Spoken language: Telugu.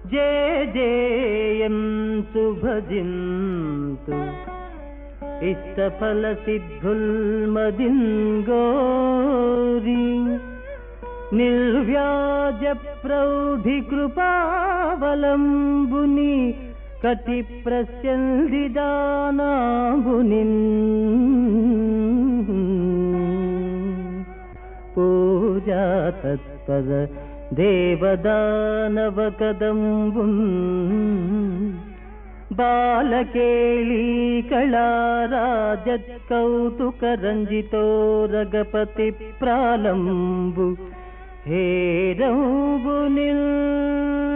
జయ జయంతు భజింతు ఇష్టఫల సిద్ధుల్మదింగోరి నిర్వ్యాజ ప్రౌఢి కృపావలంబుని కటి ప్రస్యందిదానాంబునిన్ పూజా తత్పర దేవదానవ కదంబున్ బాలకేళీ కళారాజత్ కౌతుక రంజితో రగపతి ప్రాలంబు హేరంబునిల్